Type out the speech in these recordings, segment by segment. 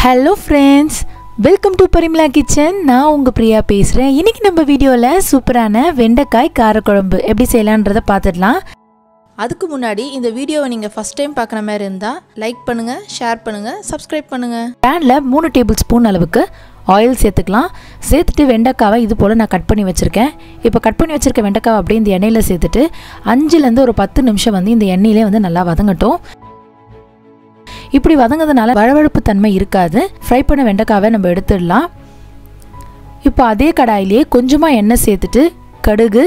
hello friends welcome to Parimala kitchen நான் உங்கள் பிரியா பேசுகிறேன் இன்றைக்கி நம்ம வீடியோவில் சூப்பரான வெண்டைக்காய் காரக்குழம்பு எப்படி செய்யலான்றதை பார்த்துடலாம் அதுக்கு முன்னாடி இந்த வீடியோவை நீங்கள் ஃபஸ்ட் டைம் பார்க்குற மாதிரி இருந்தால் லைக் பண்ணுங்கள் ஷேர் பண்ணுங்கள் சப்ஸ்கிரைப் பண்ணுங்கள் பேனில் மூணு டேபிள் ஸ்பூன் அளவுக்கு ஆயில் சேர்த்துக்கலாம் சேர்த்துட்டு வெண்டைக்காவை இது போல் நான் கட் பண்ணி வச்சுருக்கேன் இப்போ கட் பண்ணி வச்சுருக்க வெண்டைக்காவை அப்படியே இந்த எண்ணெயில் சேர்த்துட்டு அஞ்சுலேருந்து ஒரு பத்து நிமிஷம் வந்து இந்த எண்ணெயிலே வந்து நல்லா வதங்கட்டும் இப்படி வதங்கிறதுனால வழவழுப்பு தன்மை இருக்காது ஃப்ரை பண்ண வெண்டைக்காவை நம்ம எடுத்துடலாம் இப்போ அதே கடாயிலேயே கொஞ்சமாக எண்ணெய் சேர்த்துட்டு கடுகு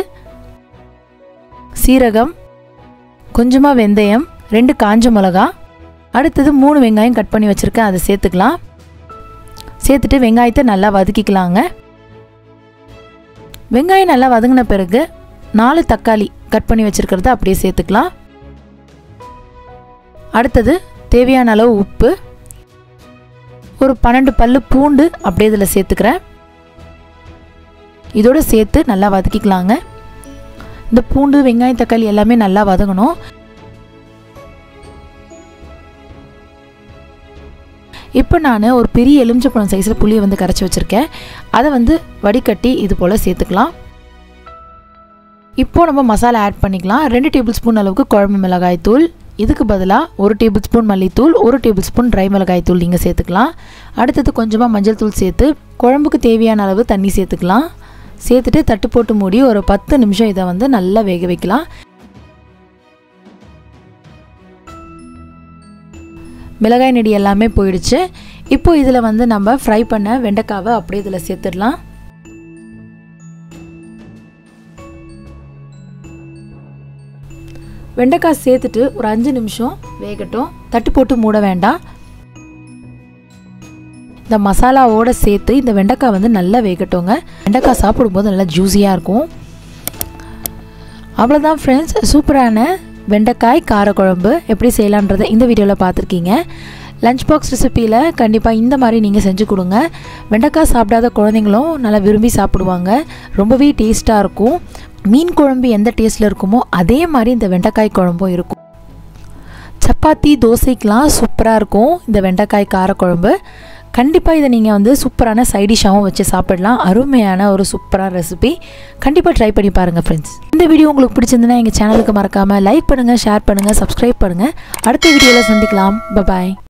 சீரகம் கொஞ்சமாக வெந்தயம் ரெண்டு காஞ்ச மிளகா அடுத்தது மூணு வெங்காயம் கட் பண்ணி வச்சுருக்கேன் அதை சேர்த்துக்கலாம் சேர்த்துட்டு வெங்காயத்தை நல்லா வதக்கிக்கலாங்க வெங்காயம் நல்லா வதங்கின பிறகு நாலு தக்காளி கட் பண்ணி வச்சுருக்கிறத அப்படியே சேர்த்துக்கலாம் அடுத்தது தேவையான அளவு உப்பு ஒரு பன்னெண்டு பல்லு பூண்டு அப்படியே இதில் சேர்த்துக்கிறேன் இதோட சேர்த்து நல்லா வதக்கிக்கலாங்க இந்த பூண்டு வெங்காயம் தக்காளி எல்லாமே நல்லா வதங்கணும் இப்போ நான் ஒரு பெரிய எலுமிச்சப்பழம் சைஸில் புளியை வந்து கரைச்சி வச்சுருக்கேன் அதை வந்து வடிகட்டி இது போல் சேர்த்துக்கலாம் இப்போ நம்ம மசாலா ஆட் பண்ணிக்கலாம் ரெண்டு டேபிள் ஸ்பூன் அளவுக்கு குழம்பு மிளகாய் தூள் இதுக்கு பதிலாக ஒரு டேபிள் ஸ்பூன் மல்லித்தூள் ஒரு டேபிள் ஸ்பூன் ட்ரை மிளகாய் தூள் நீங்கள் சேர்த்துக்கலாம் அடுத்தது கொஞ்சமாக மஞ்சள் தூள் சேர்த்து குழம்புக்கு தேவையான அளவு தண்ணி சேர்த்துக்கலாம் சேர்த்துட்டு தட்டு போட்டு மூடி ஒரு பத்து நிமிஷம் இதை வந்து நல்லா வேக வைக்கலாம் மிளகாய் நெடி எல்லாமே போயிடுச்சு இப்போ இதில் வந்து நம்ம ஃப்ரை பண்ண வெண்டைக்காவை அப்படியே இதில் சேர்த்துடலாம் வெண்டைக்காய் சேர்த்துட்டு ஒரு அஞ்சு நிமிஷம் வேகட்டும் தட்டு போட்டு மூட வேண்டாம் இந்த மசாலாவோடு சேர்த்து இந்த வெண்டைக்காய் வந்து நல்லா வேகட்டுங்க வெண்டைக்காய் சாப்பிடும்போது நல்லா ஜூஸியாக இருக்கும் அவ்வளோதான் ஃப்ரெண்ட்ஸ் சூப்பரான வெண்டைக்காய் காரக்குழம்பு எப்படி செய்யலான்றதை இந்த வீடியோவில் பார்த்துருக்கீங்க லஞ்ச் பாக்ஸ் ரெசிப்பியில் கண்டிப்பாக இந்த மாதிரி நீங்கள் செஞ்சு கொடுங்க வெண்டைக்காய் சாப்பிடாத குழந்தைங்களும் நல்லா விரும்பி சாப்பிடுவாங்க ரொம்பவே டேஸ்ட்டாக இருக்கும் மீன் குழம்பு எந்த டேஸ்ட்டில் இருக்குமோ அதே மாதிரி இந்த வெண்டைக்காய் குழம்பும் இருக்கும் சப்பாத்தி தோசைக்கெலாம் சூப்பராக இருக்கும் இந்த வெண்டைக்காய் காரக்குழம்பு கண்டிப்பாக இதை நீங்கள் வந்து சூப்பரான சைடிஷாகவும் வச்சு சாப்பிடலாம் அருமையான ஒரு சூப்பரான ரெசிபி கண்டிப்பாக ட்ரை பண்ணி பாருங்கள் ஃப்ரெண்ட்ஸ் இந்த வீடியோ உங்களுக்கு பிடிச்சிருந்துன்னா எங்கள் சேனலுக்கு மறக்காமல் லைக் பண்ணுங்கள் ஷேர் பண்ணுங்கள் சப்ஸ்கிரைப் பண்ணுங்கள் அடுத்த வீடியோவில் சந்திக்கலாம் பபாய்